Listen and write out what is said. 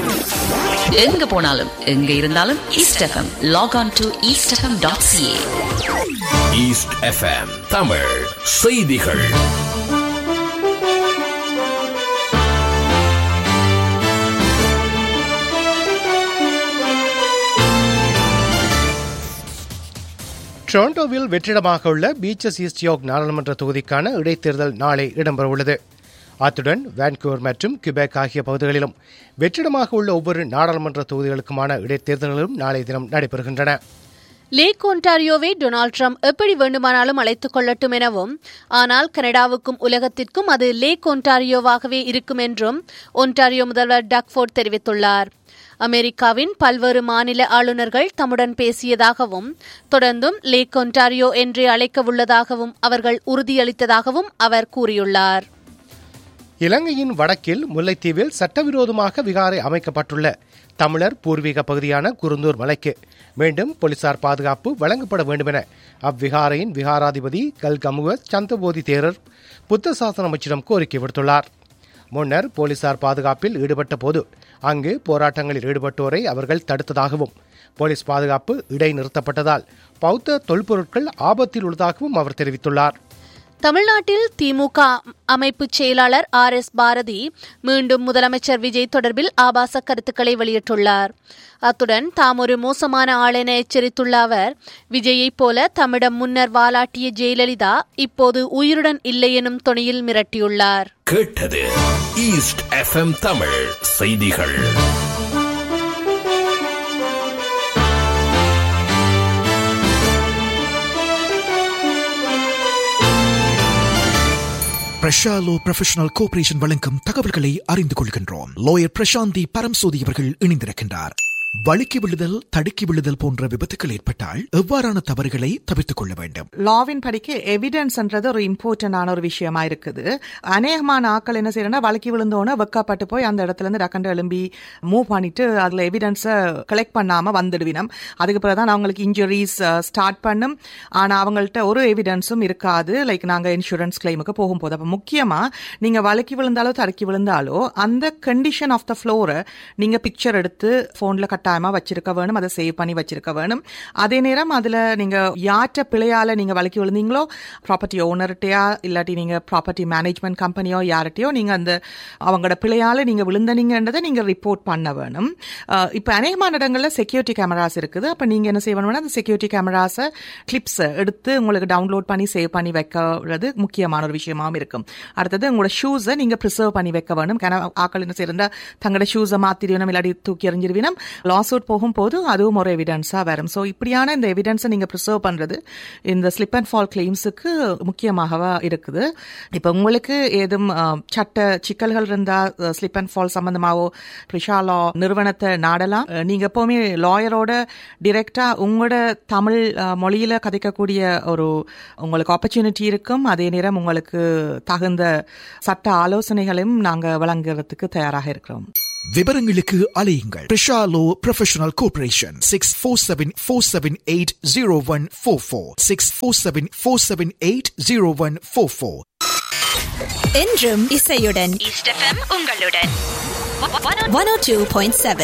எங்க போனாலும் எங்க இருந்தாலும் East FM log on to East FM dot CA East FM Tamil செய்திகள் டொரண்டோவில் வெற்றிடமாக உள்ள பீச்சஸ் ஈஸ்ட் யோக் நாடாளுமன்ற தொகுதிக்கான இடைத்தேர்தல் நாளை இடம்பெறவுள்ளது அத்துடன் வான்கூவர் மற்றும் கிபெக் ஆகிய பகுதிகளிலும் வெற்றிடமாக உள்ள ஒவ்வொரு நாடாளுமன்ற தொகுதிகளுக்குமான இடைத்தேர்தல்களும் நாளை தினம் நடைபெறுகின்றன லேக் ஒன்டாரியோவை டொனால்ட் ட்ரம்ப் எப்படி வேண்டுமானாலும் அழைத்துக் கொள்ளட்டும் எனவும் ஆனால் கனடாவுக்கும் உலகத்திற்கும் அது லேக் ஒன்டாரியோவாகவே இருக்கும் என்றும் ஒன்டாரியோ முதல்வர் டக்ஃபோர்ட் தெரிவித்துள்ளார் அமெரிக்காவின் பல்வேறு மாநில ஆளுநர்கள் தம்முடன் பேசியதாகவும் தொடர்ந்தும் லேக் ஒன்டாரியோ என்றே அழைக்கவுள்ளதாகவும் அவர்கள் உறுதியளித்ததாகவும் அவர் கூறியுள்ளார் இலங்கையின் வடக்கில் முல்லைத்தீவில் சட்டவிரோதமாக விகாரை அமைக்கப்பட்டுள்ள தமிழர் பூர்வீக பகுதியான குருந்தூர் மலைக்கு மீண்டும் போலீசார் பாதுகாப்பு வழங்கப்பட வேண்டுமென அவ்விகாரையின் விகாராதிபதி கல்கமுக சந்தபோதி தேரர் புத்த சாசன அமைச்சிடம் கோரிக்கை விடுத்துள்ளார் முன்னர் போலீசார் பாதுகாப்பில் ஈடுபட்ட போது அங்கு போராட்டங்களில் ஈடுபட்டோரை அவர்கள் தடுத்ததாகவும் போலீஸ் பாதுகாப்பு இடைநிறுத்தப்பட்டதால் பௌத்த தொல்பொருட்கள் ஆபத்தில் உள்ளதாகவும் அவர் தெரிவித்துள்ளார் தமிழ்நாட்டில் திமுக அமைப்பு செயலாளர் ஆர் எஸ் பாரதி மீண்டும் முதலமைச்சர் விஜய் தொடர்பில் ஆபாச கருத்துக்களை வெளியிட்டுள்ளார் அத்துடன் தாம் ஒரு மோசமான ஆள் என எச்சரித்துள்ள அவர் விஜயைப் போல தம்மிடம் முன்னர் வாலாட்டிய ஜெயலலிதா இப்போது உயிருடன் இல்லை எனும் தொனியில் மிரட்டியுள்ளார் கேட்டது ஈஸ்ட் எஃப்எம் தமிழ் செய்திகள் பிரஷாலோ ப்ரொஃபஷனல் கோஆபரேஷன் வழங்கும் தகவல்களை அறிந்து கொள்கின்றோம் லோயர் பிரசாந்தி பரம்சோதி அவர்கள் இணைந்திருக்கின்றார் வழுக்கி விழுதல் தடுக்கி விழுதல் போன்ற விபத்துகள் ஏற்பட்டால் எவ்வாறான தவறுகளை தவிர்த்துக் கொள்ள வேண்டும் லாவின் படிக்க எவிடன்ஸ்ன்றது ஒரு இம்பார்ட்டன்டான ஒரு விஷயமா இருக்குது அநேகமான ஆக்கள் என்ன செய்யறேன்னா வழக்கி விழுந்தோன்னு வெக்கப்பட்டு போய் அந்த இடத்துல இருந்து டக்கண்டு எழும்பி மூவ் பண்ணிட்டு அதுல எவிடன்ஸை கலெக்ட் பண்ணாம வந்துடுவினம் அதுக்கு பிறகுதான் அவங்களுக்கு இன்ஜுரிஸ் ஸ்டார்ட் பண்ணும் ஆனா அவங்கள்ட்ட ஒரு எவிடன்ஸும் இருக்காது லைக் நாங்க இன்சூரன்ஸ் கிளைமுக்கு போகும்போது அப்ப முக்கியமா நீங்க வழக்கி விழுந்தாலோ தடுக்கி விழுந்தாலோ அந்த கண்டிஷன் ஆஃப் த ஃப்ளோரை நீங்க பிக்சர் எடுத்து போன்ல கட்டாயமா வச்சிருக்க வேணும் அதை சேவ் பண்ணி வச்சிருக்க வேணும் அதே நேரம் அதுல நீங்க யார்கிட்ட பிழையால நீங்க வழக்கி விழுந்தீங்களோ ப்ராப்பர்ட்டி ஓனர்கிட்டயா இல்லாட்டி நீங்க ப்ராப்பர்ட்டி மேனேஜ்மெண்ட் கம்பெனியோ யார்கிட்டயோ நீங்க அந்த அவங்களோட பிழையால நீங்க விழுந்தனீங்கன்றதை நீங்க ரிப்போர்ட் பண்ண வேணும் அஹ் இப்ப அநேகமான இடங்கள்ல செக்யூரிட்டி கேமராஸ் இருக்குது அப்ப நீங்க என்ன செய்யணும்னா அந்த செக்யூரிட்டி கேமராஸை கிளிப்ஸ் எடுத்து உங்களுக்கு டவுன்லோட் பண்ணி சேவ் பண்ணி வைக்கிறது முக்கியமான ஒரு விஷயமாவும் இருக்கும் அடுத்தது உங்களோட ஷூஸை நீங்க ப்ரிசர்வ் பண்ணி வைக்க வேணும் ஏன்னா ஆக்கள் என்ன செய்யறா தங்களோட ஷூஸை மாத்திடுவினம் இல்லாட்டி தூக்கி எறிஞ்சிருவினம் லாஸ் அவுட் போகும்போது அதுவும் ஒரு எவிடன்ஸாக வரும் ஸோ இப்படியான இந்த எவிடன்ஸை நீங்கள் ப்ரிசர்வ் பண்ணுறது இந்த ஸ்லிப் அண்ட் ஃபால் கிளைம்ஸுக்கு முக்கியமாக இருக்குது இப்போ உங்களுக்கு ஏதும் அஹ், சட்ட சிக்கல்கள் இருந்தால் ஸ்லிப் அண்ட் ஃபால் சம்பந்தமாகவோ ப்ரிஷா லா நிறுவனத்தை நாடலாம் அஹ், நீங்க எப்பவுமே லாயரோட டிரெக்டா உங்களோட தமிழ் அஹ், மொழியில கதைக்கக்கூடிய ஒரு உங்களுக்கு ஆப்பர்ச்சுனிட்டி இருக்கும் அதே நேரம் உங்களுக்கு தகுந்த சட்ட ஆலோசனைகளையும் நாங்க வழங்குறதுக்கு தயாராக இருக்கிறோம் விவரங்களுக்கு அலையுங்கள் Prisha law professional cooperation six four seven four seven eight zero one four four six four seven four seven eight zero one four four என்றும் இசையுடன் ஈஸ்ட் எஃப்எம் உங்களுடன் one O two point seven